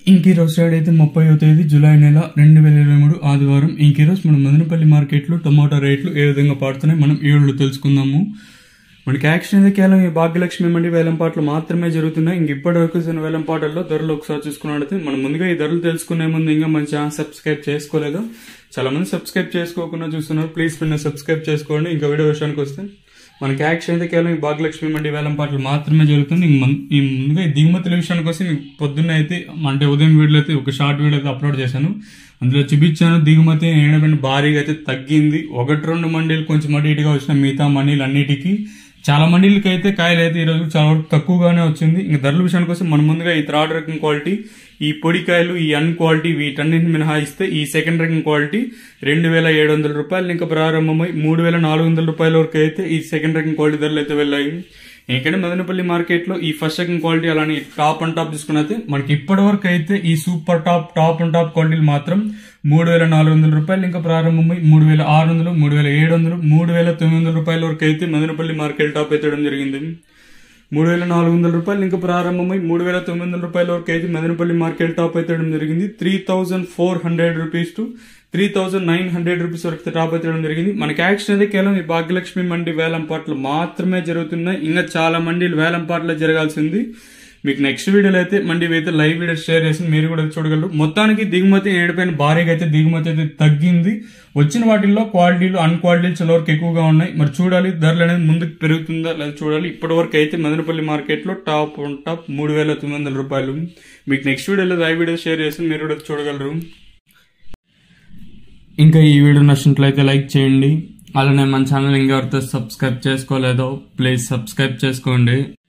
ఇంక ఈరోజు స్టార్ట్ అయితే ముప్పై తేదీ జూలై నెల రెండు వేల ఇరవై మూడు ఆదివారం ఇంక ఈరోజు మనం మదనపల్లి మార్కెట్లో టొమాటో రేట్లు ఏ విధంగా పడుతున్నాయి మనం ఈ వీడియోలో తెలుసుకుందాము మనకి యాక్షన్ అయితే కేవలం ఈ భాగ్యలక్ష్మి మండి వేలంపాట్లు మాత్రమే జరుగుతున్నాయి ఇంక ఇప్పటి వరకు జరిగిన వేలంపాటల్లో ధరలు ఒకసారి చూసుకున్నట్లయితే మనం ముందుగా ఈ ధరలు తెలుసుకునే ముందు ఇంకా మన ఛానల్ సబ్స్క్రైబ్ చేసుకోలేదు చాలా మంది సబ్స్క్రైబ్ చేసుకోకుండా చూస్తున్నారు ప్లీజ్ ఫ్రెండ్ సబ్స్క్రైబ్ చేసుకోండి ఇంకా వీడియో విషయానికి వస్తే మనకి యాక్షన్ అయితే కేవలం ఈ భాగ్యలక్ష్మి మండి వేలం పాటలు మాత్రమే జరుగుతుంది ఇంక మన- ఈ ముందుగా ఈ దిగుమతుల విషయానికి వస్తే మీకు పొద్దున్న అయితే అంటే ఉదయం వీడియో అయితే ఒక షార్ట్ వీడియో అయితే అప్లోడ్ చేశాను అందులో చూపించాను దిగుమతి ఏడమైన భారీగా అయితే తగ్గింది ఒకటి రెండు మండీలు కొంచెం అటు ఇటుగా వచ్చిన మిగతా మండీలు అన్నిటికీ చాలా మండీలకి అయితే కాయలు అయితే ఈరోజు చాలా వరకు తక్కువగానే వచ్చింది ఇంకా ధరల విషయానికి వస్తే మన ముందుగా ఈ థర్డ్ రకం క్వాలిటీ ఈ పొడి కాయలు ఈ అన్ క్వాలిటీ వీటన్నిటిని మినహాయిస్తే ఈ సెకండ్ రకం క్వాలిటీ రెండు వేల ఏడు వందల రూపాయలు ఇంకా ప్రారంభమై మూడు వేల నాలుగు వందల రూపాయల వరకు అయితే ఈ సెకండ్ రకం క్వాలిటీ ధరలు అయితే వెళ్ళాయి ఇక్కడ మదనపల్లి మార్కెట్ లో ఈ ఫస్ట్ సెకండ్ క్వాలిటీ అలానే టాప్ అండ్ టాప్ తీసుకున్నైతే మనకి ఇప్పటి వరకు అయితే ఈ super top top and top క్వాలిటీలు మాత్రం మూడు వేల నాలుగు వందల రూపాయలు ఇంకా ప్రారంభమై మూడు వేల ఆరు వందలు మూడు వేల ఏడు వందలు మూడు వేల తొమ్మిది వందల రూపాయల వరకు అయితే మదనపల్లి మార్కెట్ టాప్ ఎత్తడం జరిగింది మూడు వేల నాలుగు వందల రూపాయలు ఇంకా ప్రారంభమై మూడు వేల తొమ్మిది వందల రూపాయల వరకు అయితే మదనపల్లి మార్కెట్ టాప్ ఎత్తడం జరిగింది three thousand four hundred rupees to three thousand nine hundred rupees వరకు టాప్ ఎత్తడం జరిగింది మనకి యాక్షన్ అయితే కేవలం ఈ భాగ్యలక్ష్మి మండి వేలం పాటలు మాత్రమే జరుగుతున్నాయి ఇంకా చాలా మండీలు వేలం పాటలు జరగాల్సింది మీకు నెక్స్ట్ వీడియోలో అయితే మండి అయితే లైవ్ వీడియో షేర్ చేసి మీరు కూడా చూడగలరు మొత్తానికి దిగుమతి ఏడిపోయిన భారీగా అయితే దిగుమతి అయితే తగ్గింది వచ్చిన వాటిల్లో క్వాలిటీలు అన్ క్వాలిటీలు చాలా వరకు ఎక్కువగా ఉన్నాయి మరి చూడాలి ధరలు అనేది ముందుకు పెరుగుతుందా లేదా చూడాలి ఇప్పటి వరకు అయితే మదనపల్లి మార్కెట్లో టాప్ వన్ టాప్ మూడు వేల తొమ్మిది వందల రూపాయలు మీకు నెక్స్ట్ వీడియోలో లైవ్ వీడియో షేర్ చేసి మీరు కూడా చూడగలరు ఇంకా ఈ వీడియో నచ్చినట్లయితే లైక్ చేయండి అలానే మన ఛానల్ ఇంకా ఎవరితో సబ్స్క్రైబ్ చేసుకోలేదో ప్లీజ్ సబ్స్క్రైబ్ చేసుకోండి